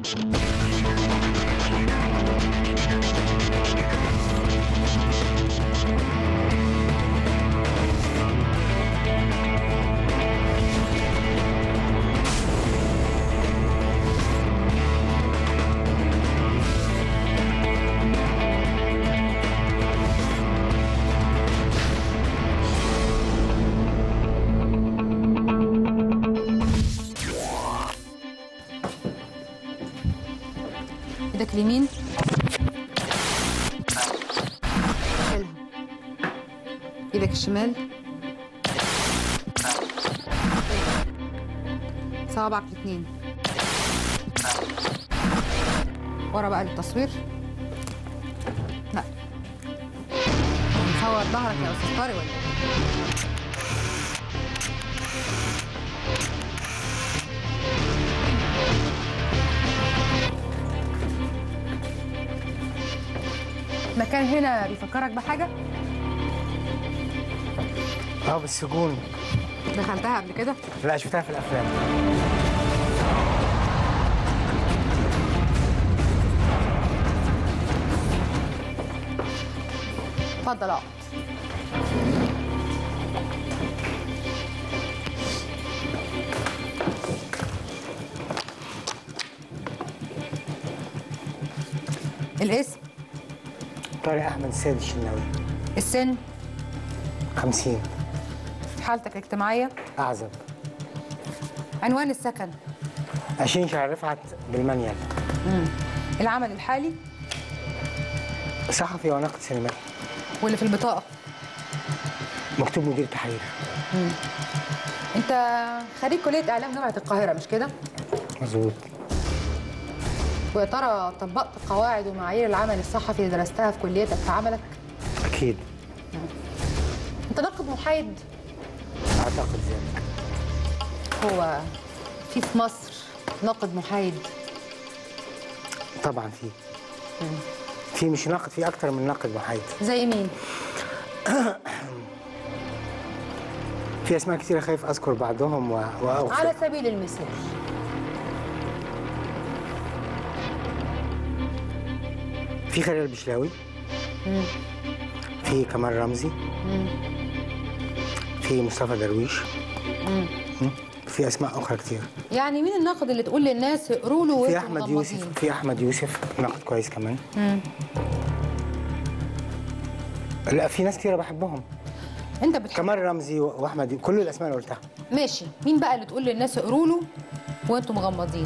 ايدك اليمين شيلها ايدك الشمال صوابعك الاثنين ورا بقى للتصوير لا نصور ظهرك يا استاذ طارق ولا إيه؟ مكان هنا بيفكرك بحاجه اه بالسجون دخلتها قبل كده لا شفتها في الافلام اتفضل اقعد الاسم طارق احمد السيد الشناوي السن 50 حالتك الاجتماعيه اعزب عنوان السكن 20 شهر رفعت بالمانيال العمل الحالي صحفي وناقد سينمائي واللي في البطاقه مكتوب مدير تحرير انت خريج كليه اعلام جامعه القاهره مش كده مظبوط ويا ترى طبقت قواعد ومعايير العمل الصحفي اللي درستها في كليتك في عملك اكيد انت ناقد محايد اعتقد ذلك هو في في مصر ناقد محايد طبعا في في مش ناقد في اكتر من ناقد محايد زي مين في اسماء كثيره خايف اذكر بعضهم و- واغفر على سبيل المثال في خليل البشلاوي في كمال رمزي في مصطفى درويش مم. في اسماء اخرى كثير يعني مين الناقد اللي تقول للناس اقروا له في وانتوا احمد مغمضين؟ يوسف في احمد يوسف ناقد كويس كمان لا في ناس كثيره بحبهم انت بتحب كمال رمزي و- واحمد يو- كل الاسماء اللي قلتها ماشي مين بقى اللي تقول للناس اقروا له وانتوا مغمضين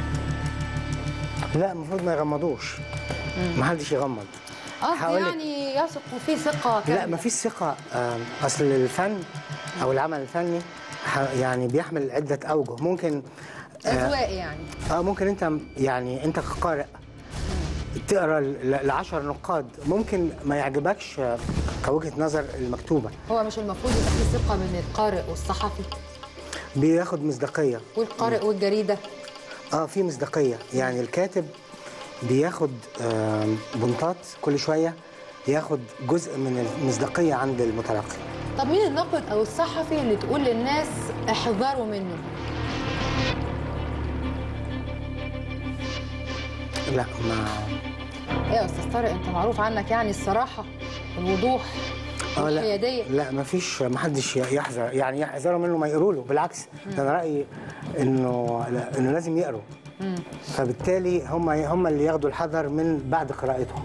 لا المفروض ما يغمضوش ما حدش يغمض قصدي هقولك. يعني يثق فيه ثقه لا كاملة. ما فيش ثقه آم، اصل الفن او العمل الفني ح- يعني بيحمل عده اوجه ممكن اذواق يعني اه ممكن انت يعني انت كقارئ تقرا ل 10 نقاد ممكن ما يعجبكش آه، كوجهه نظر المكتوبه هو مش المفروض يبقى فيه ثقه بين القارئ والصحفي بياخد مصداقيه والقارئ والجريده اه في مصداقيه يعني الكاتب بياخد آم، بنطات كل شويه ياخد جزء من المصداقيه عند المتلقي طب مين الناقد او الصحفي اللي تقول للناس احذروا منه لا ما ايه يا استاذ طارق انت معروف عنك يعني الصراحه والوضوح اه لا والحياديه لا ما فيش ما حدش يحذر يعني يحذروا منه ما يقروا له بالعكس ده انا رايي انه لا انه لازم يقروا فبالتالي هم هم اللي ياخدوا الحذر من بعد قراءتهم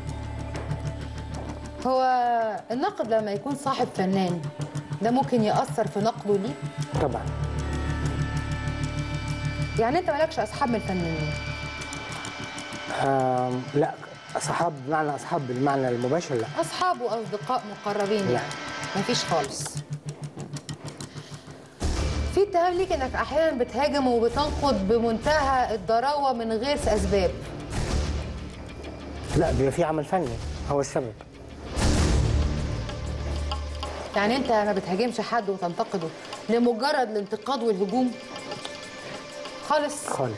هو الناقد لما يكون صاحب فنان ده ممكن يأثر في نقده ليه طبعا يعني انت مالكش اصحاب من الفنانين آم لا اصحاب بمعنى اصحاب بالمعنى المباشر لا اصحاب واصدقاء مقربين لا. يعني مفيش خالص في اتهام ليك انك احيانا بتهاجم وبتنقد بمنتهى الضراوه من غير اسباب لا بيبقى في عمل فني هو السبب يعني انت ما بتهاجمش حد وتنتقده لمجرد الانتقاد والهجوم خالص خالص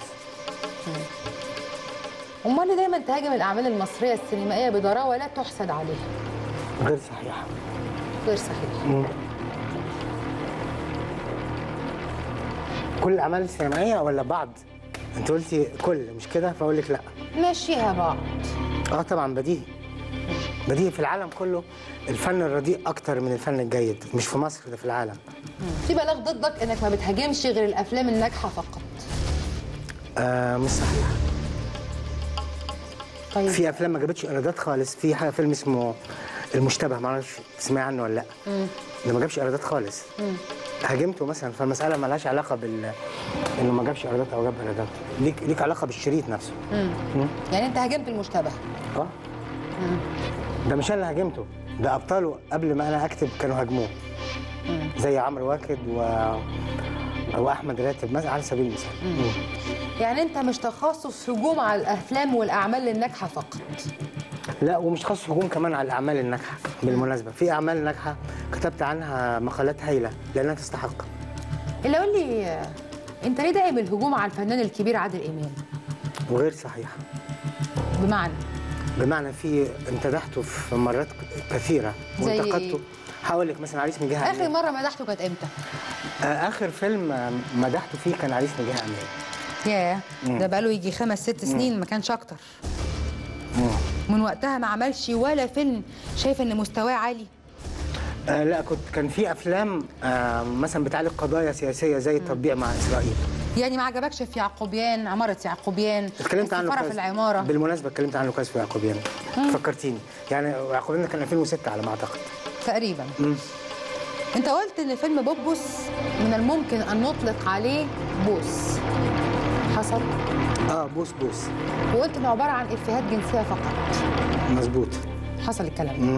امال ليه دايما تهاجم الاعمال المصريه السينمائيه بضراوه لا تحسد عليها غير صحيح غير صحيح مم. كل الاعمال السينمائيه ولا بعض انت قلتي كل مش كده فاقول لك لا ماشيها بعض اه طبعا بديهي بديهي في العالم كله الفن الرديء اكتر من الفن الجيد مش في مصر ده في العالم في بلاغ ضدك انك ما بتهاجمش غير الافلام الناجحه فقط آه مش صحيح طيب في افلام ما جابتش ايرادات خالص في حاجه فيلم اسمه المشتبه ما اعرفش تسمعي عنه ولا لا ده ما جابش ايرادات خالص هاجمته مثلا فالمساله ما لهاش علاقه بال انه ما جابش ايرادات او جاب ايرادات ليك ليك علاقه بالشريط نفسه يعني انت هاجمت المشتبه اه ده مش انا اللي هاجمته ده ابطاله قبل ما انا اكتب كانوا هاجموه زي عمرو واكد و واحمد راتب مثلا على سبيل المثال مم. يعني انت مش تخصص هجوم على الافلام والاعمال الناجحه فقط لا ومش خاص هجوم كمان على الاعمال الناجحه بالمناسبه في اعمال ناجحه كتبت عنها مقالات هايله لانها تستحق الا قول لي آه، انت ليه داعم الهجوم على الفنان الكبير عادل امام وغير صحيح بمعنى بمعنى في امتدحته في مرات كثيره زي وانتقدته إيه؟ هقول لك مثلا عريس من جهه اخر أمنية. مره مدحته كانت امتى آه، اخر فيلم آه، مدحته فيه كان عريس من جهه امنيه ياه ده بقاله يجي خمس ست سنين ما كانش اكتر من وقتها ما عملش ولا فيلم شايفه ان مستواه عالي آه لا كنت كان في افلام آه مثلا بتعالج قضايا سياسيه زي التطبيع مع اسرائيل يعني ما عجبكش في يعقوبيان عماره يعقوبيان اتكلمت عنه السفاره في كويس. العماره بالمناسبه اتكلمت عنه كويس في يعقوبيان فكرتيني يعني يعقوبيان كان 2006 على ما اعتقد تقريبا مم. انت قلت ان فيلم بوبوس من الممكن ان نطلق عليه بوس حصل اه بوس بوس وقلت انه عباره عن افيهات جنسيه فقط مظبوط حصل الكلام ده مم.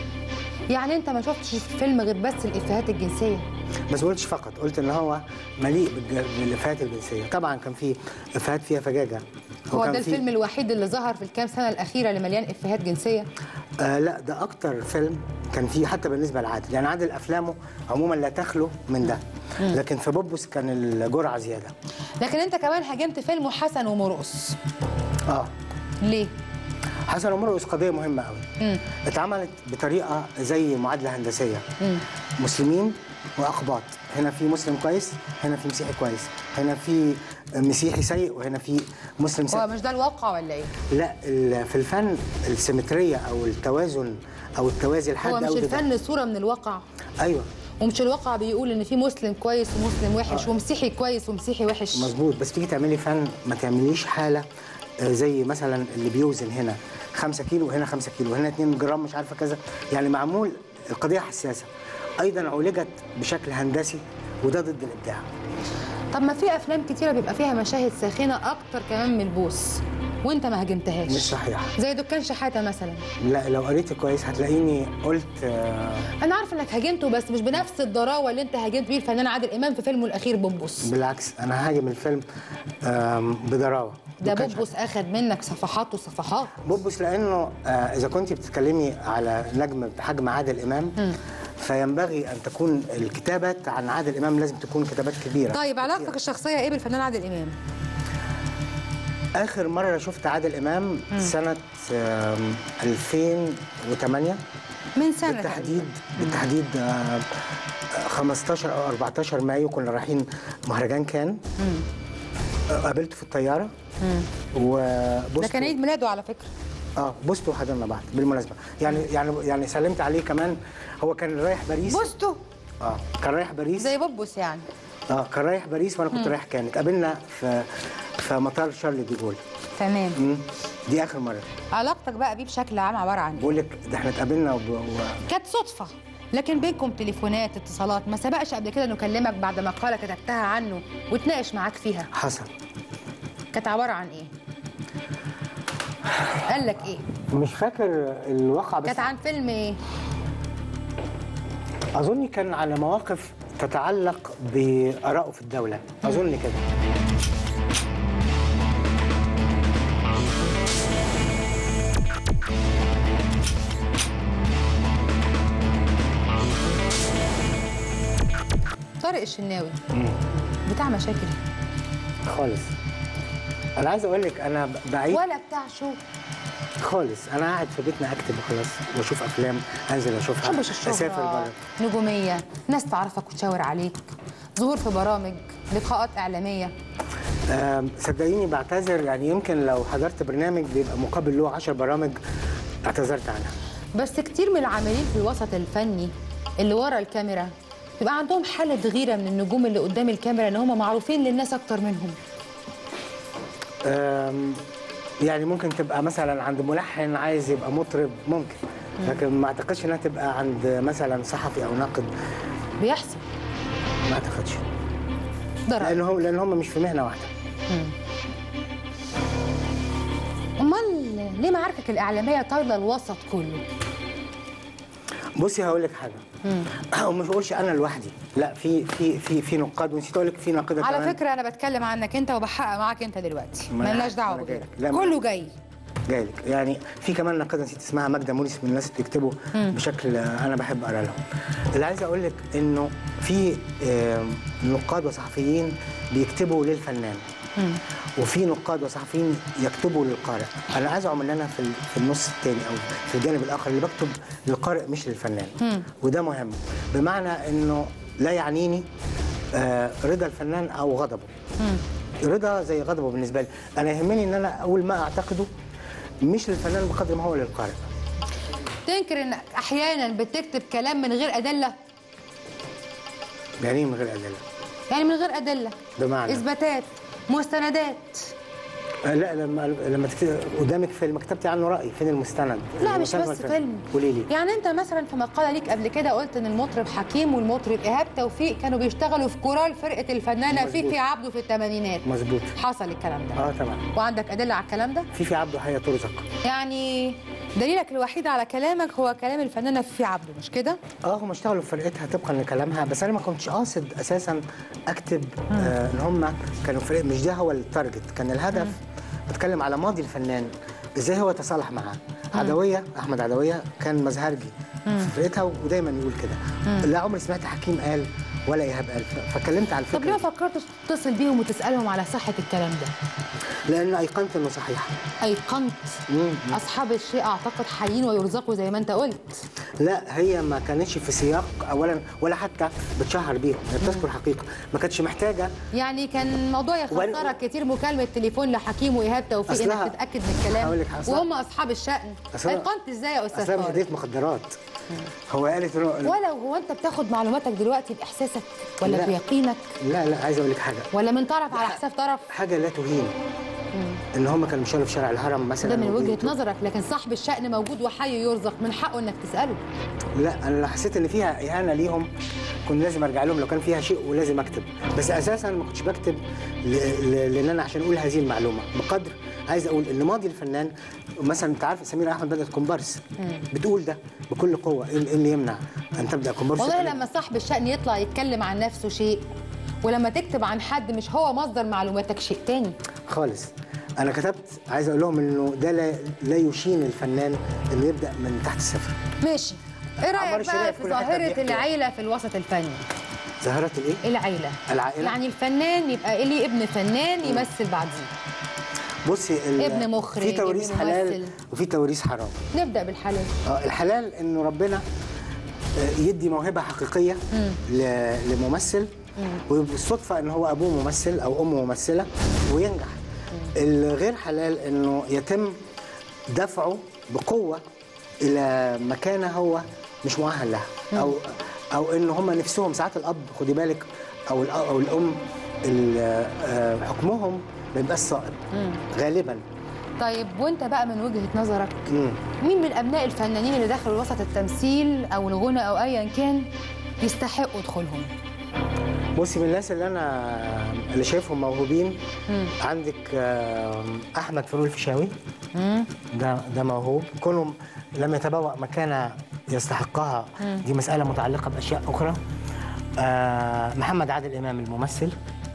يعني انت ما شفتش في الفيلم غير بس الافيهات الجنسيه بس ما قلتش فقط قلت ان هو مليء بالج- بالافيهات الجنسيه طبعا كان في افيهات فيها فجاجه هو وكان ده في- الفيلم الوحيد اللي ظهر في الكام سنه الاخيره اللي مليان افيهات جنسيه آه لا ده اكتر فيلم كان فيه حتى بالنسبه لعادل يعني عادل افلامه عموما لا تخلو من ده لكن في بوبوس كان الجرعه زياده لكن انت كمان هاجمت فيلم حسن ومرقص اه ليه حسن ومرقص قضيه مهمه قوي اتعملت بطريقه زي معادله هندسيه مسلمين واقباط هنا في مسلم كويس هنا في مسيحي كويس هنا في مسيحي سيء وهنا في مسلم سيء هو مش ده الواقع ولا ايه لا ال- في الفن السيمتريه او التوازن او التوازي الحاد هو مش أوي ده- الفن صوره من الواقع ايوه ومش الواقع بيقول ان في مسلم كويس ومسلم وحش ومسيحي كويس ومسيحي وحش مظبوط بس تيجي تعملي فن ما تعمليش حاله آه، زي مثلا اللي بيوزن هنا 5 كيلو وهنا 5 كيلو وهنا 2 جرام مش عارفه كذا يعني معمول القضيه حساسه ايضا عولجت بشكل هندسي وده ضد الابداع طب ما في افلام كتيره بيبقى فيها مشاهد ساخنه اكتر كمان من البوس وانت ما هاجمتهاش مش صحيح زي دكان شحاته مثلا لا لو قريت كويس هتلاقيني قلت آه، انا عارفه انك هاجمته بس مش بنفس الضراوه اللي انت هاجمت بيه الفنان عادل امام في فيلمه الاخير بوبوس بالعكس انا هاجم الفيلم آم، بضراوه ده ما كانش بوبوس اخد منك صفحات وصفحات بوبوس لانه آه، اذا كنت بتتكلمي على نجم بحجم عادل امام فينبغي ان تكون الكتابات عن عادل امام لازم تكون كتابات كبيره طيب علاقتك الشخصيه ايه بالفنان عادل امام اخر مره شفت عادل امام سنه آم، 2008 من سنه بالتحديد بالتحديد آه، 15 او 14 مايو كنا رايحين مهرجان كان آه، قابلته في الطياره وبص ده كان عيد ميلاده على فكره اه بوسته وحضرنا بعض بالمناسبه يعني يعني يعني سلمت عليه كمان هو كان رايح باريس بوسته اه كان رايح باريس زي بوبوس يعني اه كان رايح باريس وانا كنت رايح كان اتقابلنا في في مطار شارل دي جول تمام مم. دي اخر مره علاقتك بقى بيه بشكل عام عباره عن ايه بقول لك ده احنا اتقابلنا وب... و... كانت صدفه لكن بينكم تليفونات اتصالات ما سبقش قبل كده انه كلمك بعد مقاله كتبتها عنه وتناقش معاك فيها حصل كانت عباره عن ايه قال لك ايه مش فاكر الواقع بس كانت عن فيلم ايه اظن كان على مواقف تتعلق بارائه في الدوله اظن كده طارق الشناوي بتاع مشاكل خالص انا عايز اقول لك انا بعيد ولا بتاع شو خالص انا قاعد في بيتنا اكتب وخلاص واشوف افلام انزل اشوفها تحبش اسافر الشهرة بره نجومية ناس تعرفك وتشاور عليك ظهور في برامج لقاءات إعلامية آم، صدقيني بعتذر يعني يمكن لو حضرت برنامج بيبقى مقابل له 10 برامج اعتذرت عنها بس كتير من العاملين في الوسط الفني اللي ورا الكاميرا بيبقى عندهم حالة غيرة من النجوم اللي قدام الكاميرا ان هم معروفين للناس اكتر منهم آم، يعني ممكن تبقى مثلا عند ملحن عايز يبقى مطرب ممكن لكن ما اعتقدش انها تبقى عند مثلا صحفي او ناقد بيحصل ما اعتقدش ده رأيي. لان هم لان هم مش في مهنه واحده امال ليه معاركك الاعلاميه طايله الوسط كله بصي هقول لك حاجه ومش بقولش انا لوحدي لا في في في في نقاد ونسيت اقول لك في ناقده على كمان فكره انا بتكلم عنك انت وبحقق معاك انت دلوقتي ما أنا ملناش عارف، دعوه أنا بغيرك جايلك. لا، ما- كله جاي جاي لك يعني في كمان ناقده نسيت اسمها ماجده موريس من الناس اللي بيكتبوا بشكل آه، انا بحب اقرا لهم اللي عايز اقول لك انه في آم، نقاد وصحفيين بيكتبوا للفنان وفي نقاد وصحفيين يكتبوا للقارئ انا ازعم ان انا في ال- في النص الثاني او في الجانب الاخر اللي بكتب للقارئ مش للفنان وده مهم بمعنى انه لا يعنيني آه، رضا الفنان او غضبه رضا زي غضبه بالنسبه لي انا يهمني ان انا اقول ما اعتقده مش للفنان بقدر ما هو للقارئ تنكر انك احيانا بتكتب كلام من غير ادله يعني إيه من غير ادله يعني من غير ادله بمعنى؟ اثباتات مستندات آه، لا لما لما تكتب قدامك فيلم كتبتي عنه راي فين المستند لا مش المستند بس والفيلم. فيلم قولي لي يعني انت مثلا في مقاله ليك قبل كده قلت ان المطرب حكيم والمطرب ايهاب توفيق كانوا بيشتغلوا في كورال فرقه الفنانه مظبوط. فيفي عبده في الثمانينات مظبوط حصل الكلام ده اه طبعا وعندك ادله على الكلام ده في في عبده حياه ترزق يعني دليلك الوحيد على كلامك هو كلام الفنانه فيفي عبده مش كده اه هم اشتغلوا في فرقتها طبقا لكلامها بس انا ما كنتش قاصد اساسا اكتب آه ان هم كانوا فريق مش ده هو التارجت كان الهدف بتكلم على ماضي الفنان ازاي هو تصالح معاه عدويه احمد عدويه كان مزهرجي في فرقتها ودايما يقول كده لا عمري سمعت حكيم قال ولا ايهاب قال ف- فاتكلمت على طب ليه ما الفكره فكرتش تتصل بيهم وتسالهم على صحه الكلام ده لان ايقنت انه صحيح ايقنت مم. اصحاب الشيء اعتقد حيين ويرزقوا زي ما انت قلت لا هي ما كانتش في سياق اولا ولا حتى بتشهر بيهم هي بتذكر حقيقه ما كانتش محتاجه يعني كان الموضوع وأنا- يخسرك كتير مكالمه تليفون لحكيم وايهاب توفيق أصلها- انك تتاكد من الكلام هقول لك أصلها- وهم اصحاب الشأن أصلها- ايقنت ازاي يا استاذ اصلا مش طارق هديه مخدرات هو قالت انه ولو هو انت بتاخد معلوماتك دلوقتي باحساسك ولا لا. بيقينك لا لا عايز اقول لك حاجه ولا من طرف على حساب طرف حاجه لا تهين ان هم كانوا مشوا في شارع الهرم مثلا ده من وجهه وبيتوا- نظرك لكن صاحب الشأن موجود وحي يرزق من حقه انك تساله لا انا لو حسيت ان فيها اهانه ليهم كنت لازم ارجع لهم لو كان فيها شيء ولازم اكتب بس اساسا ما كنتش بكتب ل- ل- لان انا عشان اقول هذه المعلومه بقدر عايز اقول ان ماضي الفنان مثلا انت عارف سمير احمد بدات كومبارس بتقول ده بكل قوه ايه إيه اللي يمنع ان تبدا كومبارس والله تتكلم؟ لما صاحب الشأن يطلع يتكلم عن نفسه شيء ولما تكتب عن حد مش هو مصدر معلوماتك شيء تاني خالص انا كتبت عايز اقول لهم انه ده لا, لا يشين الفنان انه يبدا من تحت الصفر ماشي ايه عمار رايك الشريعة بقى في في كل حتة ظاهره بيحكي. العيله في الوسط الفني ظاهره الايه العيله العائله يعني الفنان يبقى ليه ابن فنان يمثل بعديه بصي ال- ابن مخرج، في توريث ابن حلال ممثل. وفي توريث حرام نبدا بالحلال اه الحلال انه ربنا آه، يدي موهبه حقيقيه ل- لممثل وبالصدفه ان هو ابوه ممثل او امه ممثله وينجح الغير حلال انه يتم دفعه بقوه الى مكانه هو مش مؤهل لها او او ان هم نفسهم ساعات الاب خدي بالك او الأ- او الام ال- آه، حكمهم ما بيبقاش صائب غالبا طيب وانت بقى من وجهه نظرك مم. مين من ابناء الفنانين اللي دخلوا وسط التمثيل او الغنى او ايا كان يستحقوا دخولهم بصي من الناس اللي انا اللي شايفهم موهوبين عندك آه، احمد فاروق الفيشاوي ده ده موهوب كونهم لم يتبوأ مكانه يستحقها دي مساله متعلقه باشياء اخرى آه، محمد عادل امام الممثل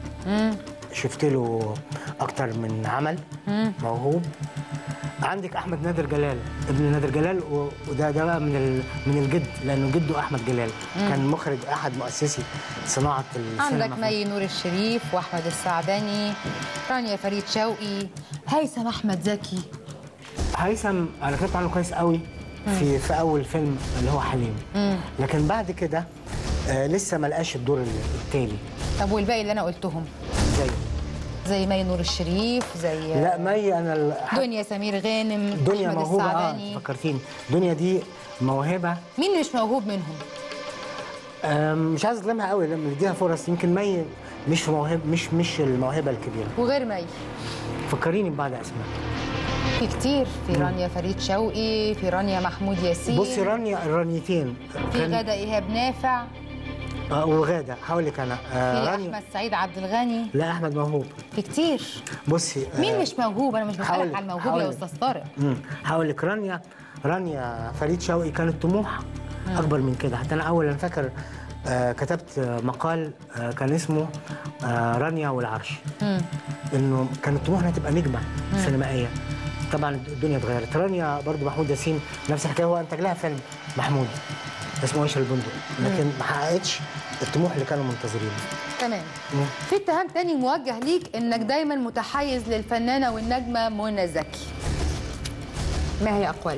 شفت له اكتر من عمل موهوب عندك احمد نادر جلال ابن نادر جلال و- وده ده بقى من ال- من الجد لانه جده احمد جلال كان مخرج احد مؤسسي صناعه السينما عندك في مي نور الشريف واحمد السعداني رانيا فريد شوقي هيثم احمد زكي هيثم انا كتبت عنه كويس قوي في في اول فيلم اللي هو حليم لكن بعد كده آه لسه ما لقاش الدور ال- التالي طب والباقي اللي انا قلتهم زي زي مي نور الشريف زي لا مي انا ال- ح- دنيا سمير غانم دنيا احمد موهوبه اه السعداني فكرتيني دنيا دي موهبه مين مش موهوب منهم آم، مش عايز اظلمها قوي لما نديها فرص يمكن مي مش موهبه مش مش الموهبه الكبيره وغير مي فكريني ببعض اسماء في كتير في رانيا فريد شوقي في رانيا محمود ياسين بصي رانيا الرانيتين في كان- غادة إيهاب نافع آه وغاده هقول لك انا آه في رانيا أحمد سعيد عبد الغني لا احمد موهوب في كتير بصي آه، مين مش موهوب أنا مش هقول بسألك لك- على الموهوب يا هقول لك. أستاذ طارق امم هقول لك رانيا رانيا فريد شوقي كانت طموح اكبر من كده حتى انا اول انا فاكر آه كتبت آه، مقال آه كان اسمه آه رانيا والعرش انه كان الطموح انها تبقى نجمه سينمائيه طبعا الدنيا اتغيرت رانيا برضو محمود ياسين نفس الحكايه هو انتج لها فيلم محمود اسمه عيش البندق لكن ما حققتش الطموح اللي كانوا منتظرينه تمام مم. في اتهام تاني موجه ليك انك دايما متحيز للفنانه والنجمه منى زكي ما هي اقوالك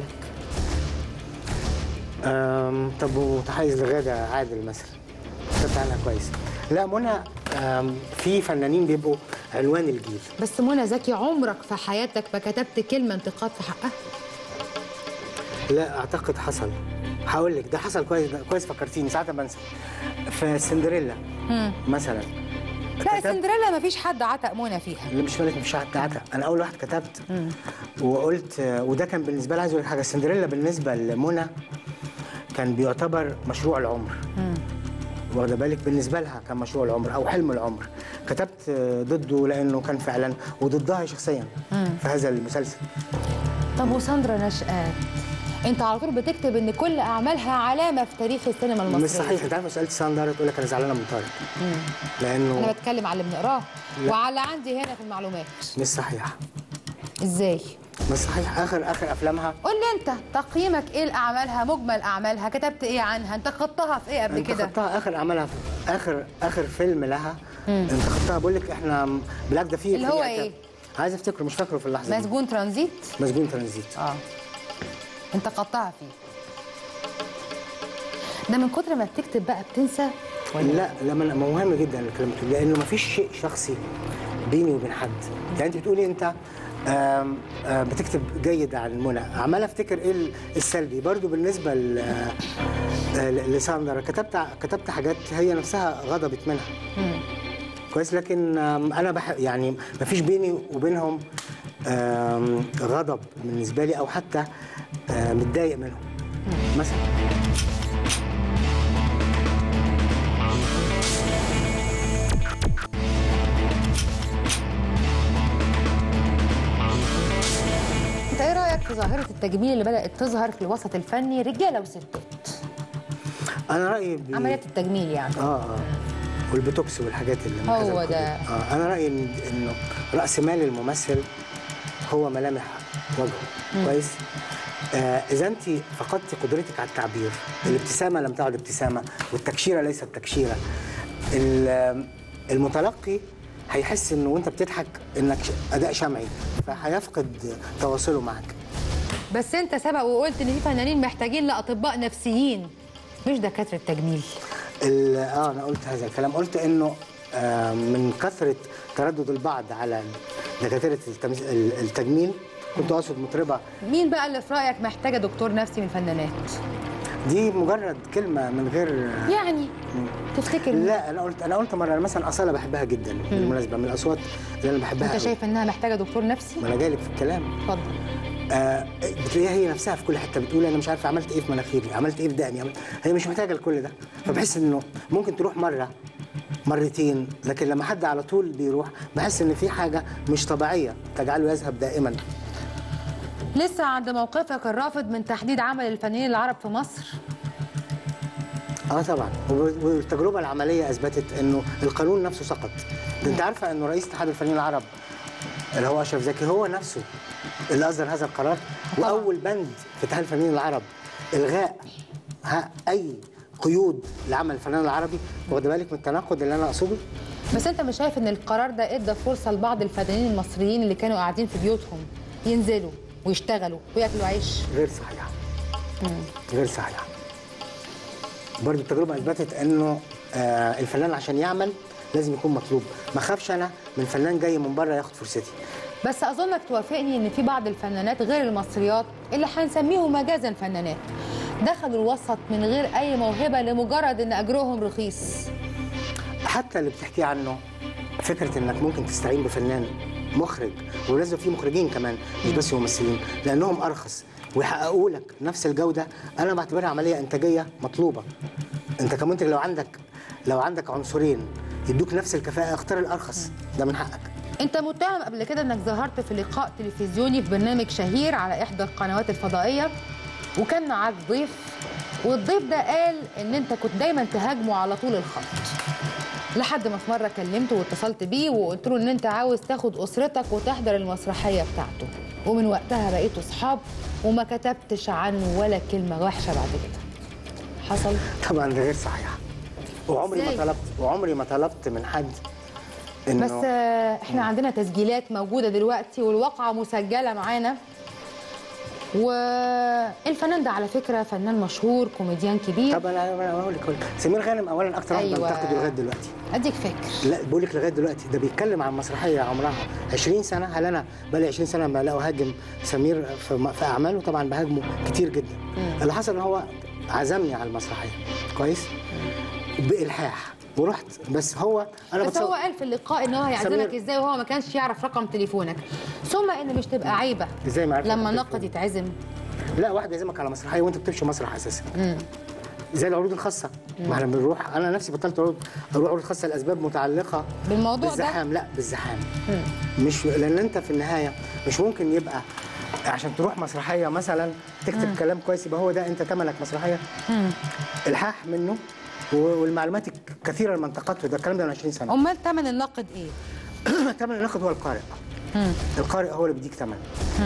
أم، طب ومتحيز لغادة عادل مثلا كتبت عنها كويس لا منى أم، في فنانين بيبقوا عنوان الجيل بس منى زكي عمرك في حياتك ما كتبت كلمه انتقاد في حقها لا اعتقد حصل هقول لك ده حصل كويس ده كويس فكرتيني ساعات بنسى في سندريلا مثلا لا كتبت- سندريلا ما فيش حد عتق منى فيها اللي مش مالك مش حتى عتا انا اول واحد كتبت وقلت وده كان بالنسبه لي عايز اقول لك حاجه سندريلا بالنسبه لمنى كان بيعتبر مشروع العمر واخده بالك بالنسبه لها كان مشروع العمر او حلم العمر كتبت ضده لانه كان فعلا وضدها هي شخصيا في هذا المسلسل طب وساندرا نشأت انت على طول بتكتب ان كل اعمالها علامه في تاريخ السينما المصريه مش صحيح انت عارف سالت ساندرا تقول لك انا زعلانه من طارق انا لانه بتكلم على اللي بنقراه لا. وعلى عندي هنا في المعلومات مش صحيح ازاي مش صحيح اخر اخر افلامها قول لي انت تقييمك ايه لاعمالها مجمل اعمالها كتبت ايه عنها انت خطها في ايه قبل انت كده خدتها اخر اعمالها في اخر اخر فيلم لها انت خدتها بقول لك احنا بالعكس ده في اللي في هو اعتاب. ايه؟ عايز افتكره مش فاكره في اللحظه دي مسجون ترانزيت مسجون ترانزيت اه انت قطعها فيه ده من كتر ما بتكتب بقى بتنسى ولا لا لا ما- ما مهم جدا الكلام ده لانه ما فيش شيء شخصي بيني وبين حد يعني انت بتقولي انت آم، آه، بتكتب جيد عن منى عمال افتكر ايه ال- السلبي برضو بالنسبه ل- آه، ل- لساندرا كتبت ع- كتبت حاجات هي نفسها غضبت منها كويس لكن آم، انا بح يعني ما فيش بيني وبينهم آم، غضب بالنسبه لي او حتى آه، متضايق منهم مثلا انت ايه رايك في ظاهره التجميل اللي بدات تظهر في الوسط الفني رجاله وستات انا رايي بي- عمليات التجميل يعني اه اه والبوتوكس والحاجات اللي من هو هذا القبيل. ده. اه انا رايي إن- انه راس مال الممثل هو ملامح وجهه كويس آه اذا انت فقدت قدرتك على التعبير الابتسامه لم تعد ابتسامه والتكشيره ليست تكشيره ال- المتلقي هيحس انه وانت بتضحك انك ش- اداء شمعي فهيفقد تواصله معك بس انت سبق وقلت ان في فنانين محتاجين لاطباء نفسيين مش دكاتره تجميل ال- اه انا قلت هذا الكلام قلت انه آه من كثره تردد البعض على دكاتره التمز- ال- التجميل كنت اقصد مطربه مين بقى اللي في رايك محتاجه دكتور نفسي من الفنانات دي مجرد كلمه من غير يعني تفتكر مين؟ لا انا قلت انا قلت مره أنا مثلا اصاله بحبها جدا بالمناسبه من الاصوات اللي انا بحبها انت أوي. شايف انها محتاجه دكتور نفسي ما انا جاي لك في الكلام اتفضل آه بتلاقيها هي نفسها في كل حته بتقول انا مش عارفه عملت ايه في مناخيري عملت ايه في دقني عملت... هي مش محتاجه لكل ده فبحس انه ممكن تروح مره مرتين لكن لما حد على طول بيروح بحس ان في حاجه مش طبيعيه تجعله يذهب دائما لسه عند موقفك الرافض من تحديد عمل الفنانين العرب في مصر اه طبعا وب- والتجربه العمليه اثبتت انه القانون نفسه سقط ده انت عارفه انه رئيس اتحاد الفنانين العرب اللي هو اشرف زكي هو نفسه اللي اصدر هذا القرار طبعاً. واول بند في اتحاد الفنانين العرب الغاء ها اي قيود لعمل الفنان العربي واخد بالك من التناقض اللي انا اقصده بس انت مش شايف ان القرار ده ادى فرصه لبعض الفنانين المصريين اللي كانوا قاعدين في بيوتهم ينزلوا ويشتغلوا وياكلوا عيش غير صحيح غير صحيح برضو التجربه اثبتت انه آه الفنان عشان يعمل لازم يكون مطلوب ما اخافش انا من فنان جاي من بره ياخد فرصتي بس اظنك توافقني ان في بعض الفنانات غير المصريات اللي هنسميهم مجازا فنانات دخلوا الوسط من غير اي موهبه لمجرد ان اجرهم رخيص حتى اللي بتحكي عنه فكره انك ممكن تستعين بفنان مخرج ولازم في مخرجين كمان مش بس ممثلين لانهم ارخص ويحققوا لك نفس الجوده انا بعتبرها عمليه انتاجيه مطلوبه انت كمنتج لو عندك لو عندك عنصرين يدوك نفس الكفاءه اختار الارخص ده من حقك انت متهم قبل كده انك ظهرت في لقاء تلفزيوني في برنامج شهير على احدى القنوات الفضائيه وكان معاك ضيف والضيف ده قال ان انت كنت دايما تهاجمه على طول الخط لحد ما في مره كلمته واتصلت بيه وقلت له ان انت عاوز تاخد اسرتك وتحضر المسرحيه بتاعته ومن وقتها بقيتوا اصحاب وما كتبتش عنه ولا كلمه وحشه بعد كده حصل طبعا ده غير صحيح وعمري ما إزاي؟ طلبت وعمري ما طلبت من حد بس انه آه، احنا عندنا تسجيلات موجوده دلوقتي والواقعه مسجله معانا والفنان ده على فكره فنان مشهور كوميديان كبير طب انا أنا اقول لك أقول لك. سمير غانم اولا اكتر واحد أيوة. بنتقده لغايه دلوقتي اديك فاكر لا بقول لك لغايه دلوقتي ده بيتكلم عن مسرحيه عمرها 20 سنه هل انا بقالي 20 سنه ما لا اهاجم سمير في, في اعماله طبعا بهاجمه كتير جدا اللي حصل ان هو عزمني على المسرحيه كويس بالحاح ورحت بس هو انا بس هو بتصور قال في اللقاء ان هو هيعزمك سمير- ازاي وهو ما كانش يعرف رقم تليفونك ثم ان مش تبقى عيبه ازاي ما عرفت لما رقم ناقد يتعزم لا واحد يعزمك على مسرحيه وانت بتمشي مسرح اساسا زي العروض الخاصه ما احنا بنروح انا نفسي بطلت عروض اروح عروض خاصه لاسباب متعلقه بالموضوع ده بالزحام لا بالزحام مش لان انت في النهايه مش ممكن يبقى عشان تروح مسرحيه مثلا تكتب كلام كويس يبقى هو ده انت تملك مسرحيه الحاح منه و- والمعلومات الكثيره اللي انتقدته ده الكلام ده من 20 سنه امال ثمن النقد ايه ثمن النقد هو القارئ القارئ هو اللي بيديك ثمن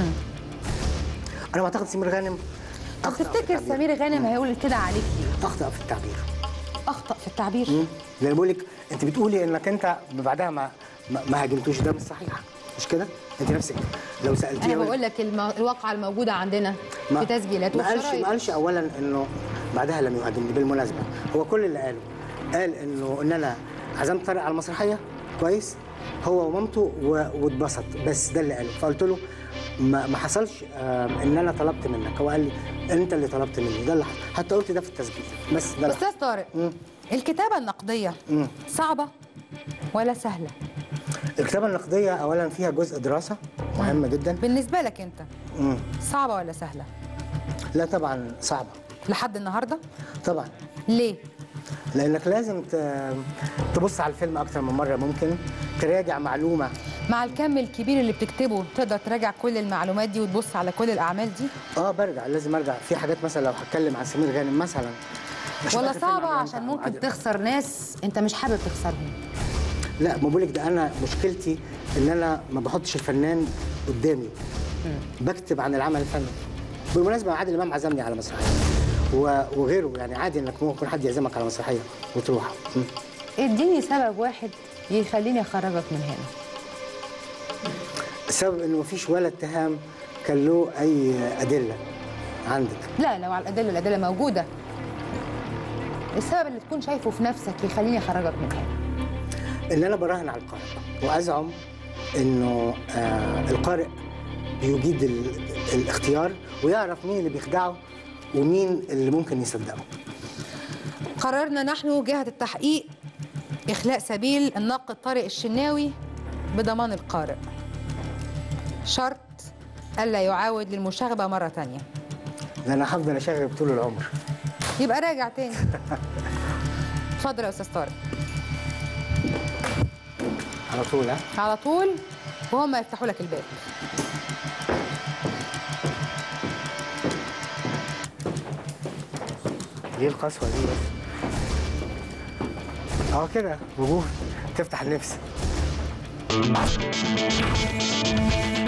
انا بعتقد سمير غانم طب أخطأ في تفتكر التعبير. سمير غانم هيقول كده عليك ليه اخطا في التعبير اخطا في التعبير مم. لان بقول لك انت بتقولي انك انت بعدها ما ما ما هاجمتوش ده مش صحيح مش كده انت نفسك لو سالتيه انا بقول لك الم... الواقعه الموجوده عندنا ما- في تسجيلات ما قالش وشرايط. ما قالش اولا انه بعدها لم يهاجمني بالمناسبه هو كل اللي قاله قال انه ان انا عزمت طارق على المسرحيه كويس هو ومامته و- واتبسط بس ده اللي قاله فقلت له ما, ما حصلش آه ان انا طلبت منك هو قال لي انت اللي طلبت مني ده اللي حصل حتى قلت ده في التسجيل بس ده اللي استاذ طارق مم. الكتابه النقديه مم. صعبه ولا سهله الكتابه النقديه اولا فيها جزء دراسه مهم جدا بالنسبه لك انت مم. صعبه ولا سهله لا طبعا صعبه لحد النهارده طبعا ليه لانك لازم ت- تبص على الفيلم اكتر من مره ممكن تراجع معلومه مع الكم الكبير اللي بتكتبه تقدر تراجع كل المعلومات دي وتبص على كل الاعمال دي اه برجع لازم ارجع في حاجات مثلا لو هتكلم عن سمير غانم مثلا مش ولا فاكر فيلم صعبه عن- عشان عن ممكن عادل. تخسر ناس انت مش حابب تخسرهم لا ما بقولك ده انا مشكلتي ان انا ما بحطش الفنان قدامي بكتب عن العمل الفني بالمناسبه عادل امام عزمني على مسرحيه و- وغيره يعني عادي انك ممكن حد يعزمك على مسرحيه وتروح م. اديني سبب واحد يخليني اخرجك من هنا السبب انه مفيش ولا اتهام كان له اي ادله عندك لا لو على الادله الادله موجوده السبب اللي تكون شايفه في نفسك يخليني اخرجك من هنا ان انا براهن على القارئ وازعم انه آه القارئ بيجيد ال- الاختيار ويعرف مين اللي بيخدعه ومين اللي ممكن يصدقه قررنا نحن جهة التحقيق إخلاء سبيل الناقد طارق الشناوي بضمان القارئ شرط ألا يعاود للمشاغبة مرة تانية ده انا هفضل اشغل طول العمر يبقى راجع تاني اتفضل يا أستاذ طارق على طول ها على طول وهم يفتحوا لك الباب ليه القسوه دي بس اه كده وجوه تفتح النفس